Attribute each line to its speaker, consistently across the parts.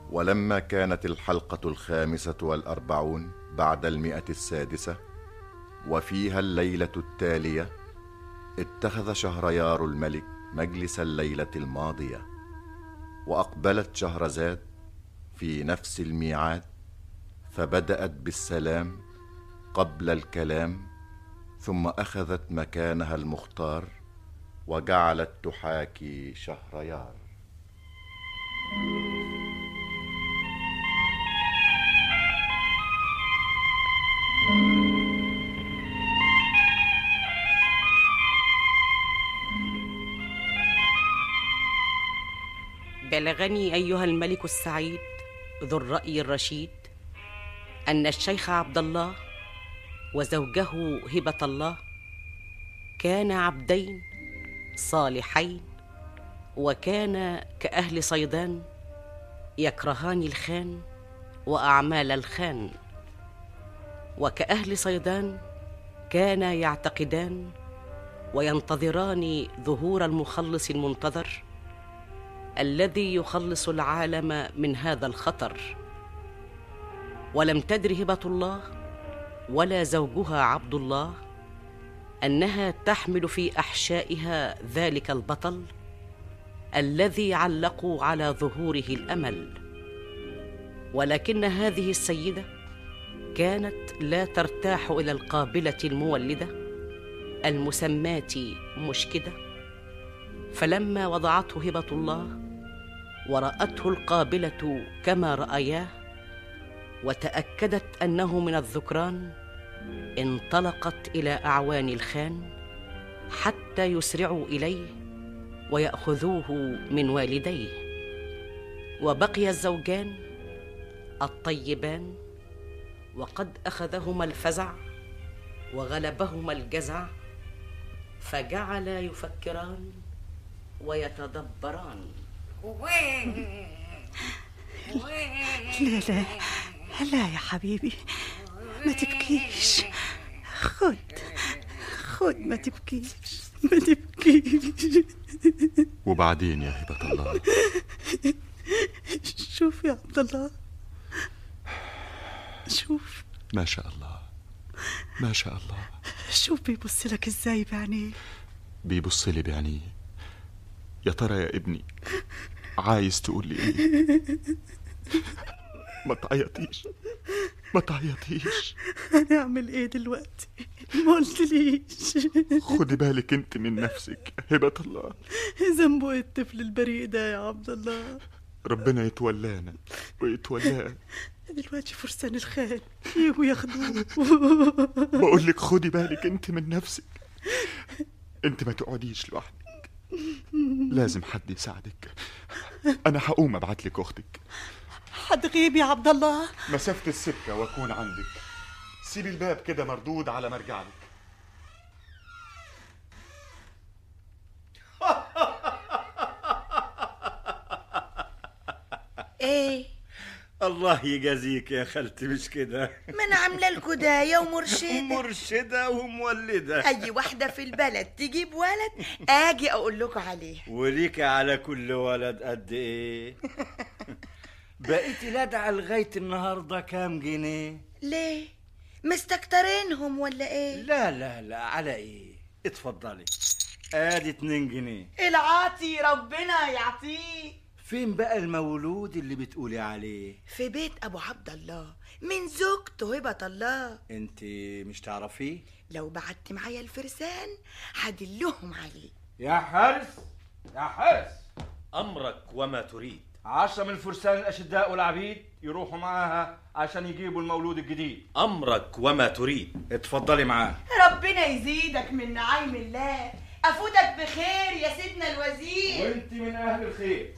Speaker 1: ولما كانت الحلقة الخامسة والأربعون بعد المئة السادسة وفيها الليلة التالية اتخذ شهريار الملك مجلس الليلة الماضية وأقبلت شهرزاد في نفس الميعاد فبدأت بالسلام قبل الكلام ثم أخذت مكانها المختار وجعلت تحاكي شهريار
Speaker 2: بلغني ايها الملك السعيد ذو الراي الرشيد ان الشيخ عبد الله وزوجه هبه الله كانا عبدين صالحين وكانا كاهل صيدان يكرهان الخان واعمال الخان وكاهل صيدان كانا يعتقدان وينتظران ظهور المخلص المنتظر الذي يخلص العالم من هذا الخطر ولم تدر هبه الله ولا زوجها عبد الله انها تحمل في احشائها ذلك البطل الذي علقوا على ظهوره الامل ولكن هذه السيده كانت لا ترتاح الى القابله المولده المسماه مشكده فلما وضعته هبه الله وراته القابله كما راياه وتاكدت انه من الذكران انطلقت الى اعوان الخان حتى يسرعوا اليه وياخذوه من والديه وبقي الزوجان الطيبان وقد اخذهما الفزع وغلبهما الجزع فجعلا يفكران ويتدبران
Speaker 3: لا لا لا يا حبيبي ما تبكيش خد خد ما تبكيش ما تبكيش
Speaker 1: وبعدين يا هبة الله
Speaker 3: شوف يا عبد الله شوف
Speaker 1: ما شاء الله ما شاء الله
Speaker 3: شوف بيبص لك ازاي بعينيه
Speaker 1: بيبص لي بعينيه يا ترى يا ابني عايز تقول لي ايه ما تعيطيش ما تعيطيش
Speaker 3: هنعمل ايه دلوقتي ما قلتليش
Speaker 1: خدي بالك انت من نفسك هبة الله
Speaker 3: ذنبه ايه الطفل البريء ده يا عبد الله
Speaker 1: ربنا يتولانا ويتولاه
Speaker 3: دلوقتي فرسان الخان يجوا ياخدوه
Speaker 1: بقول لك خدي بالك انت من نفسك انت ما تقعديش لوحدك لازم حد يساعدك انا هقوم ابعت لك اختك
Speaker 3: هتغيب يا عبد الله
Speaker 1: مسافة السكة واكون عندك سيبي الباب كده مردود على مرجع لك
Speaker 4: ايه
Speaker 5: الله يجازيك يا خالتي مش كده
Speaker 4: ما انا عامله لكم دايه ومرشده
Speaker 5: مرشدة ومولدة
Speaker 4: اي واحده في البلد تجيب ولد اجي اقول لكم عليه
Speaker 5: وليك على كل ولد قد ايه بقيتي لدعة لغاية النهاردة كام جنيه
Speaker 4: ليه مستكترينهم ولا ايه
Speaker 5: لا لا لا على ايه اتفضلي ادي اتنين جنيه
Speaker 4: العاطي ربنا يعطيه
Speaker 5: فين بقى المولود اللي بتقولي عليه
Speaker 4: في بيت ابو عبد الله من زوجته هبه الله
Speaker 5: انت مش تعرفيه
Speaker 4: لو بعت معايا الفرسان هدلهم عليه
Speaker 5: يا حارس يا حارس
Speaker 6: أمرك وما تريد
Speaker 5: عشرة من الفرسان الأشداء والعبيد يروحوا معاها عشان يجيبوا المولود الجديد
Speaker 6: أمرك وما تريد
Speaker 5: اتفضلي معاه
Speaker 4: ربنا يزيدك من نعيم الله افوتك بخير يا سيدنا الوزير
Speaker 5: وانت من أهل الخير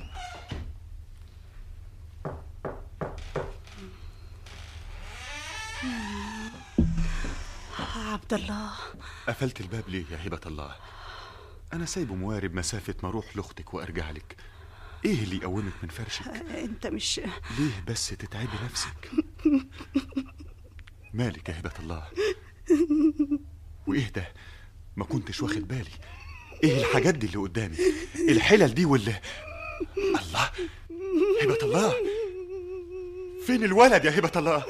Speaker 3: عبد الله
Speaker 1: قفلت الباب ليه يا هبة الله أنا سايبه موارب مسافة ما أروح لأختك وأرجع لك إيه اللي يقومك من فرشك
Speaker 3: انت مش
Speaker 1: ليه بس تتعبي نفسك مالك يا هبة الله وإيه ده ما كنتش واخد بالي إيه الحاجات دي اللي قدامي الحلل دي ولا الله هبة الله فين الولد يا هبة الله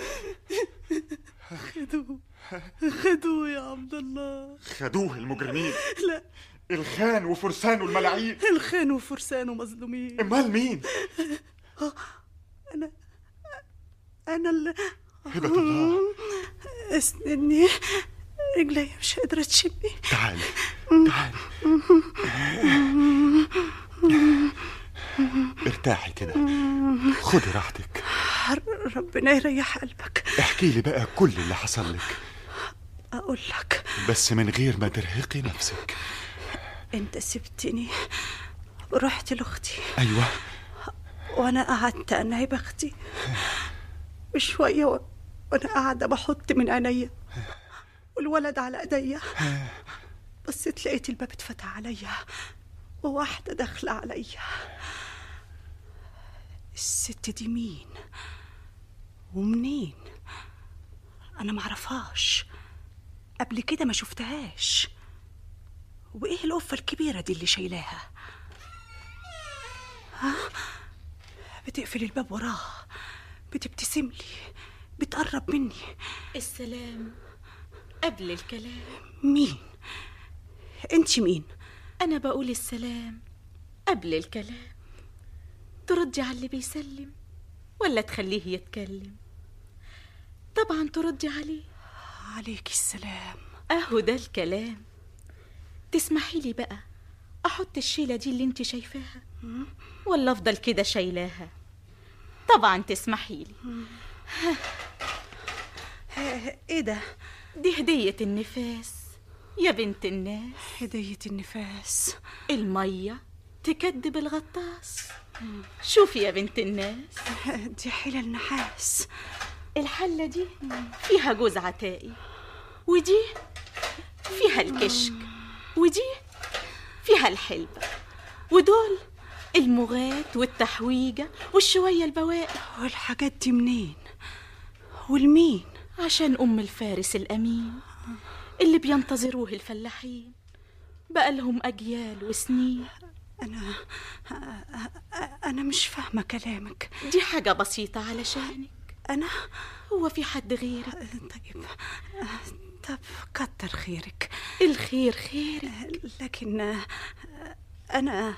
Speaker 3: خدوه خدوه يا عبد الله
Speaker 1: خدوه المجرمين
Speaker 3: لا
Speaker 1: الخان وفرسانه الملاعين
Speaker 3: الخان وفرسانه مظلومين
Speaker 1: امال مين
Speaker 3: انا انا اللي
Speaker 1: هبة الله
Speaker 3: اسندني رجلي مش قادرة تشمي
Speaker 1: تعالي تعالي ارتاحي كده خدي راحتك
Speaker 3: ربنا يريح قلبك
Speaker 1: احكي لي بقى كل اللي حصل لك
Speaker 3: اقول لك
Speaker 1: بس من غير ما ترهقي نفسك
Speaker 3: انت سبتني ورحت لاختي
Speaker 1: ايوه
Speaker 3: وانا قعدت انعي بختي وشويه و... وانا قاعده بحط من عينيا والولد على ايديا بصيت لقيت الباب اتفتح عليا وواحده داخله عليا الست دي مين ومنين انا معرفهاش قبل كده ما شفتهاش وايه القفه الكبيره دي اللي شايلاها ها بتقفل الباب وراها بتبتسم لي بتقرب مني
Speaker 7: السلام قبل الكلام
Speaker 3: مين انت مين
Speaker 7: أنا بقول السلام قبل الكلام تردي على اللي بيسلم ولا تخليه يتكلم طبعا تردي عليه
Speaker 3: عليك السلام
Speaker 7: أهو ده الكلام تسمحي لي بقى أحط الشيلة دي اللي انت شايفاها ولا أفضل كده شايلاها طبعا تسمحي لي
Speaker 3: ها- ايه ده
Speaker 7: دي هدية النفاس يا بنت الناس
Speaker 3: هديه النفاس
Speaker 7: المية تكدب الغطاس شوفي يا بنت الناس
Speaker 3: دي حلل نحاس
Speaker 7: الحلة دي فيها جوز عتائي ودي فيها الكشك ودي فيها الحلبة ودول المغات والتحويجة والشوية البواقي
Speaker 3: والحاجات دي منين والمين
Speaker 7: عشان أم الفارس الأمين اللي بينتظروه الفلاحين بقى لهم أجيال وسنين
Speaker 3: انا انا مش فاهمه كلامك
Speaker 7: دي حاجة بسيطة علشانك
Speaker 3: انا
Speaker 7: هو في حد غيرك
Speaker 3: طيب طب كتر خيرك
Speaker 7: الخير خير
Speaker 3: لكن انا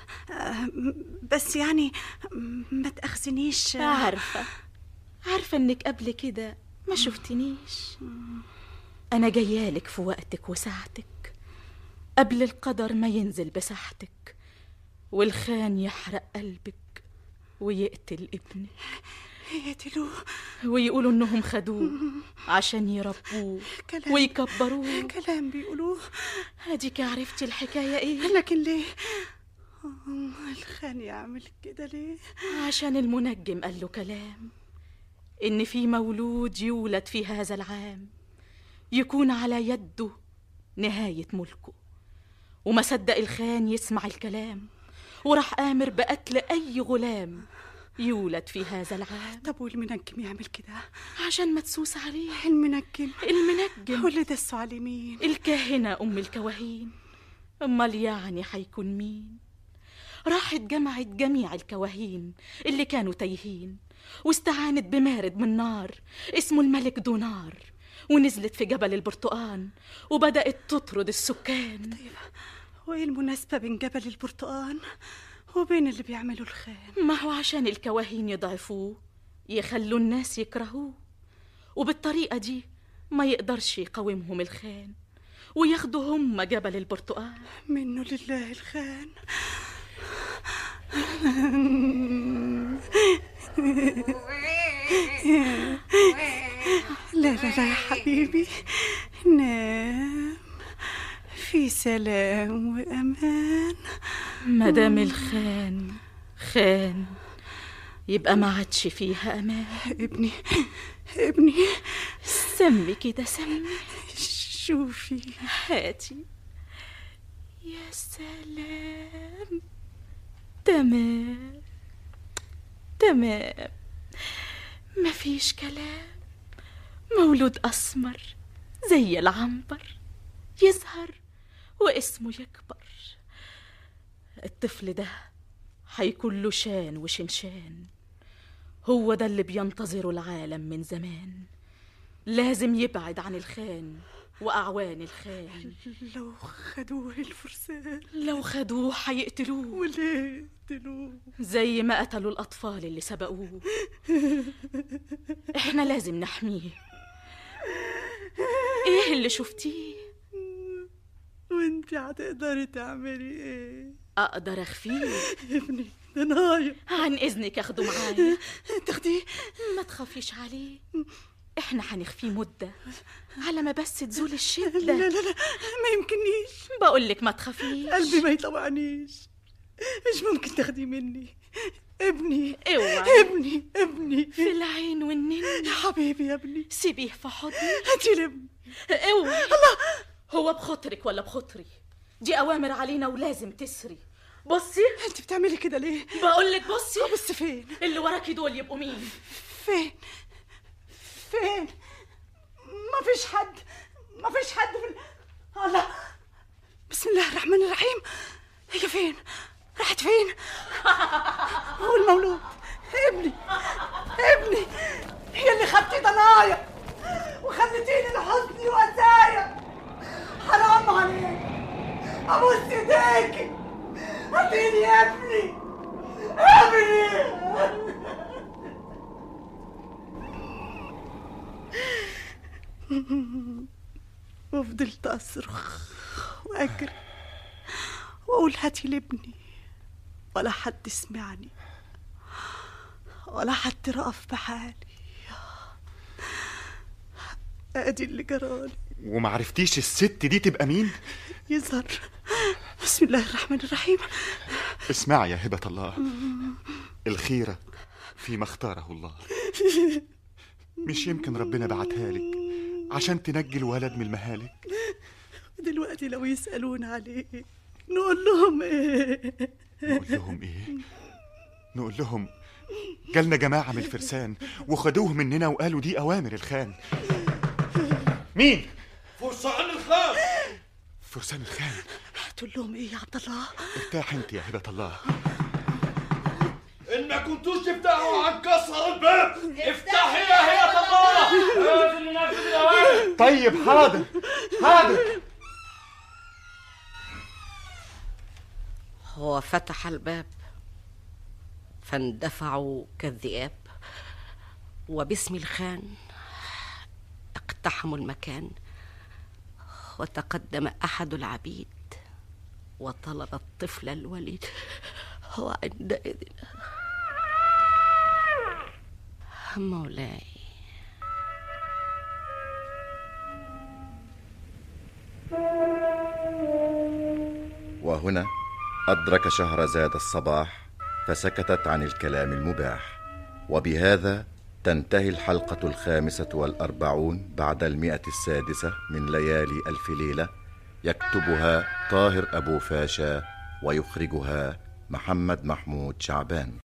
Speaker 3: بس يعني ما تاخذنيش
Speaker 7: عارفة عارفة انك قبل كده ما شفتنيش انا جايالك في وقتك وساعتك قبل القدر ما ينزل بساحتك والخان يحرق قلبك ويقتل ابنك
Speaker 3: يقتلوه
Speaker 7: ويقولوا انهم خدوه عشان يربوه
Speaker 3: كلام.
Speaker 7: ويكبروه
Speaker 3: كلام بيقولوه
Speaker 7: اديك عرفتي الحكاية ايه
Speaker 3: لكن ليه آه، الخان يعمل كده ليه
Speaker 7: عشان المنجم قال له كلام إن في مولود يولد في هذا العام يكون على يده نهاية ملكه وما صدق الخان يسمع الكلام وراح آمر بقتل أي غلام يولد في هذا العام
Speaker 3: طب والمنجم يعمل كده
Speaker 7: عشان ما تسوس عليه
Speaker 3: المنجم
Speaker 7: المنجم
Speaker 3: واللي دسوا على مين
Speaker 7: الكاهنة أم الكواهين أمال يعني حيكون مين راحت جمعت جميع الكواهين اللي كانوا تايهين واستعانت بمارد من نار اسمه الملك دونار ونزلت في جبل البرتقان وبدأت تطرد السكان
Speaker 3: وايه المناسبة بين جبل البرتقال وبين اللي بيعملوا الخان
Speaker 7: ما هو عشان الكواهين يضعفوه يخلوا الناس يكرهوه وبالطريقة دي ما يقدرش يقاومهم الخان وياخدوا هم جبل البرتقال
Speaker 3: منه لله الخان لا لا لا يا حبيبي نام في سلام وأمان
Speaker 7: مدام الخان خان يبقى ما عادش فيها امان
Speaker 3: ابني ابني
Speaker 7: سمي كده سمي
Speaker 3: شوفي
Speaker 7: هاتي يا سلام تمام تمام مفيش كلام مولود أسمر زي العنبر يظهر واسمه يكبر الطفل ده هيكون له شان وشنشان هو ده اللي بينتظره العالم من زمان لازم يبعد عن الخان وأعوان الخان
Speaker 3: لو خدوه الفرسان
Speaker 7: لو خدوه هيقتلوه
Speaker 3: وليه قتلوه
Speaker 7: زي ما قتلوا الأطفال اللي سبقوه إحنا لازم نحميه إيه اللي شفتيه؟
Speaker 3: وانت هتقدري تعملي ايه
Speaker 7: أقدر أخفيه
Speaker 3: ابني ده نايم
Speaker 7: عن إذنك أخده معايا
Speaker 3: تاخديه
Speaker 7: ما تخافيش عليه إحنا هنخفيه مدة على ما بس تزول الشدة
Speaker 3: لا لا لا ما يمكننيش
Speaker 7: بقولك ما تخافيش
Speaker 3: قلبي ما يطوعنيش مش ممكن تاخديه مني ابني
Speaker 7: اوعي
Speaker 3: ابني ابني
Speaker 7: في العين والنين
Speaker 3: يا حبيبي يا ابني
Speaker 7: سيبيه في حضني
Speaker 3: هاتي لابني
Speaker 7: اوعي الله هو بخطرك ولا بخطري دي أوامر علينا ولازم تسري بصي
Speaker 3: انت بتعملي كده ليه
Speaker 7: بقولك بصي
Speaker 3: بس فين
Speaker 7: اللي وراكي دول يبقوا مين
Speaker 3: فين فين ما فيش حد ما فيش حد في ال... الله بسم الله الرحمن الرحيم هي فين راحت فين هو المولود ابني ابني هي اللي خدتي ضنايا وخليتيني لحزني وأذايا حرام عليك ابوس ايديكي هاتيني يا ابني ابني وفضلت أصرخ وأجري وأقول هاتي لابني ولا حد سمعني ولا حد رأف بحالي أدي اللي جرالي
Speaker 1: وما عرفتيش الست دي تبقى مين
Speaker 3: يظهر بسم الله الرحمن الرحيم
Speaker 1: اسمعي يا هبة الله الخيرة فيما اختاره الله مش يمكن ربنا بعتها لك عشان تنجي الولد من المهالك
Speaker 3: دلوقتي لو يسألون عليه نقول لهم ايه
Speaker 1: نقول لهم ايه نقول لهم جالنا جماعة من الفرسان وخدوه مننا وقالوا دي أوامر الخان مين؟
Speaker 6: فرسان الخان
Speaker 1: فرسان الخان
Speaker 3: هتقول لهم ايه يا عبد الله
Speaker 1: ارتاح انت يا هبة الله
Speaker 6: إن ما كنتوش تفتحوا هنكسر الباب افتحي يا هيئة الله لازم ننفذ الأوامر
Speaker 1: طيب حاضر حاضر
Speaker 2: هو فتح الباب فاندفعوا كالذئاب وباسم الخان اقتحموا المكان وتقدم احد العبيد وطلب الطفل الوليد وعندئذ مولاي
Speaker 8: وهنا أدرك شهرزاد الصباح فسكتت عن الكلام المباح وبهذا تنتهي الحلقة الخامسة والأربعون بعد المئة السادسة من ليالي ألف ليلة يكتبها طاهر أبو فاشا ويخرجها محمد محمود شعبان